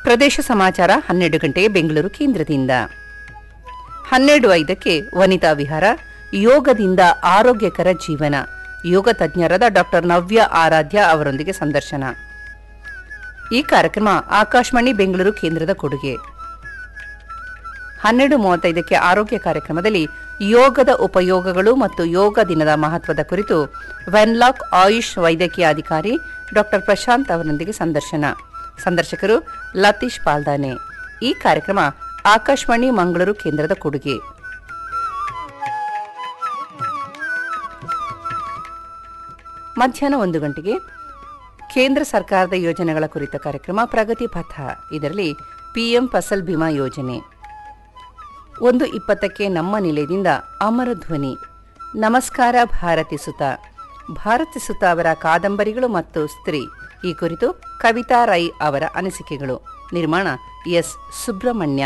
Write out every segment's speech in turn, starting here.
ಪ್ರದೇಶ ಸಮಾಚಾರ ಹನ್ನೆರಡು ಗಂಟೆಗೆ ಬೆಂಗಳೂರು ಕೇಂದ್ರದಿಂದ ಹನ್ನೆರಡು ಐದಕ್ಕೆ ವನಿತಾ ವಿಹಾರ ಯೋಗದಿಂದ ಆರೋಗ್ಯಕರ ಜೀವನ ಯೋಗ ತಜ್ಞರಾದ ಡಾಕ್ಟರ್ ನವ್ಯ ಆರಾಧ್ಯ ಅವರೊಂದಿಗೆ ಸಂದರ್ಶನ ಈ ಕಾರ್ಯಕ್ರಮ ಆಕಾಶವಾಣಿ ಬೆಂಗಳೂರು ಕೇಂದ್ರದ ಕೊಡುಗೆ ಹನ್ನೆರಡು ಮೂವತ್ತೈದಕ್ಕೆ ಆರೋಗ್ಯ ಕಾರ್ಯಕ್ರಮದಲ್ಲಿ ಯೋಗದ ಉಪಯೋಗಗಳು ಮತ್ತು ಯೋಗ ದಿನದ ಮಹತ್ವದ ಕುರಿತು ವೆನ್ಲಾಕ್ ಆಯುಷ್ ವೈದ್ಯಕೀಯ ಅಧಿಕಾರಿ ಡಾಕ್ಟರ್ ಪ್ರಶಾಂತ್ ಅವರೊಂದಿಗೆ ಸಂದರ್ಶನ ಸಂದರ್ಶಕರು ಲತೀಶ್ ಪಾಲ್ದಾನೆ ಈ ಕಾರ್ಯಕ್ರಮ ಆಕಾಶವಾಣಿ ಮಂಗಳೂರು ಕೇಂದ್ರದ ಕೊಡುಗೆ ಮಧ್ಯಾಹ್ನ ಒಂದು ಗಂಟೆಗೆ ಕೇಂದ್ರ ಸರ್ಕಾರದ ಯೋಜನೆಗಳ ಕುರಿತ ಕಾರ್ಯಕ್ರಮ ಪ್ರಗತಿ ಪಥ ಇದರಲ್ಲಿ ಪಿಎಂ ಫಸಲ್ ಬಿಮಾ ಯೋಜನೆ ಒಂದು ಇಪ್ಪತ್ತಕ್ಕೆ ನಮ್ಮ ನಿಲಯದಿಂದ ಅಮರ ಧ್ವನಿ ನಮಸ್ಕಾರ ಭಾರತಿ ಸುತ ಭಾರತಿ ಸುತ ಅವರ ಕಾದಂಬರಿಗಳು ಮತ್ತು ಸ್ತ್ರೀ ಈ ಕುರಿತು ಕವಿತಾ ರೈ ಅವರ ಅನಿಸಿಕೆಗಳು ನಿರ್ಮಾಣ ಎಸ್ ಸುಬ್ರಹ್ಮಣ್ಯ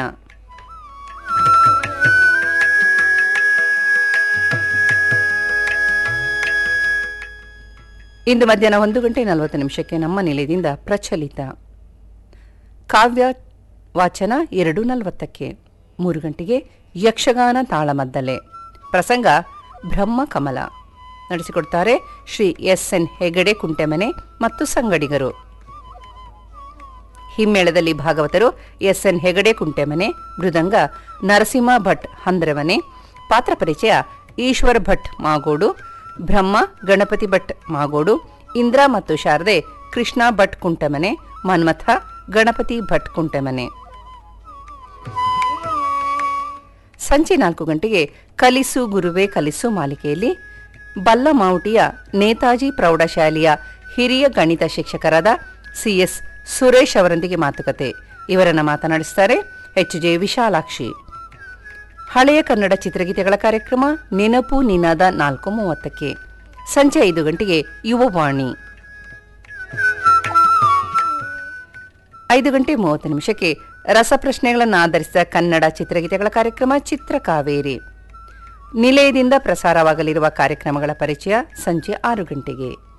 ಇಂದು ಮಧ್ಯಾಹ್ನ ಒಂದು ಗಂಟೆ ನಲವತ್ತು ನಿಮಿಷಕ್ಕೆ ನಮ್ಮ ನಿಲಯದಿಂದ ಪ್ರಚಲಿತ ಕಾವ್ಯ ವಾಚನ ಎರಡು ನಲವತ್ತಕ್ಕೆ ಮೂರು ಗಂಟೆಗೆ ಯಕ್ಷಗಾನ ತಾಳಮದ್ದಲೆ ಪ್ರಸಂಗ ಬ್ರಹ್ಮ ಕಮಲ ನಡೆಸಿಕೊಡ್ತಾರೆ ಶ್ರೀ ಎಸ್ ಎನ್ ಹೆಗಡೆ ಕುಂಟೆಮನೆ ಮತ್ತು ಸಂಗಡಿಗರು ಹಿಮ್ಮೇಳದಲ್ಲಿ ಭಾಗವತರು ಎಸ್ ಎನ್ ಹೆಗಡೆ ಕುಂಟೆಮನೆ ಮೃದಂಗ ನರಸಿಂಹ ಭಟ್ ಹಂದ್ರಮನೆ ಪಾತ್ರ ಪರಿಚಯ ಈಶ್ವರ ಭಟ್ ಮಾಗೋಡು ಬ್ರಹ್ಮ ಗಣಪತಿ ಭಟ್ ಮಾಗೋಡು ಇಂದ್ರ ಮತ್ತು ಶಾರದೆ ಕೃಷ್ಣ ಭಟ್ ಕುಂಟಮನೆ ಮನ್ಮಥ ಗಣಪತಿ ಭಟ್ ಕುಂಟಮನೆ ಸಂಜೆ ನಾಲ್ಕು ಗಂಟೆಗೆ ಕಲಿಸು ಗುರುವೇ ಕಲಿಸು ಮಾಲಿಕೆಯಲ್ಲಿ ಬಲ್ಲಮಾವುಟಿಯ ನೇತಾಜಿ ಪ್ರೌಢಶಾಲೆಯ ಹಿರಿಯ ಗಣಿತ ಶಿಕ್ಷಕರಾದ ಸಿಎಸ್ ಸುರೇಶ್ ಅವರೊಂದಿಗೆ ಮಾತುಕತೆ ಇವರನ್ನ ಮಾತನಾಡಿಸುತ್ತಾರೆ ಎಚ್ ಜೆ ವಿಶಾಲಾಕ್ಷಿ ಹಳೆಯ ಕನ್ನಡ ಚಿತ್ರಗೀತೆಗಳ ಕಾರ್ಯಕ್ರಮ ನೆನಪು ನಿನಾದ ನಾಲ್ಕು ಮೂವತ್ತಕ್ಕೆ ಸಂಜೆ ಐದು ಗಂಟೆಗೆ ಯುವವಾಣಿ ಐದು ಗಂಟೆ ಮೂವತ್ತು ನಿಮಿಷಕ್ಕೆ ರಸಪ್ರಶ್ನೆಗಳನ್ನು ಆಧರಿಸಿದ ಕನ್ನಡ ಚಿತ್ರಗೀತೆಗಳ ಕಾರ್ಯಕ್ರಮ ಚಿತ್ರಕಾವೇರಿ ನಿಲಯದಿಂದ ಪ್ರಸಾರವಾಗಲಿರುವ ಕಾರ್ಯಕ್ರಮಗಳ ಪರಿಚಯ ಸಂಜೆ ಆರು ಗಂಟೆಗೆ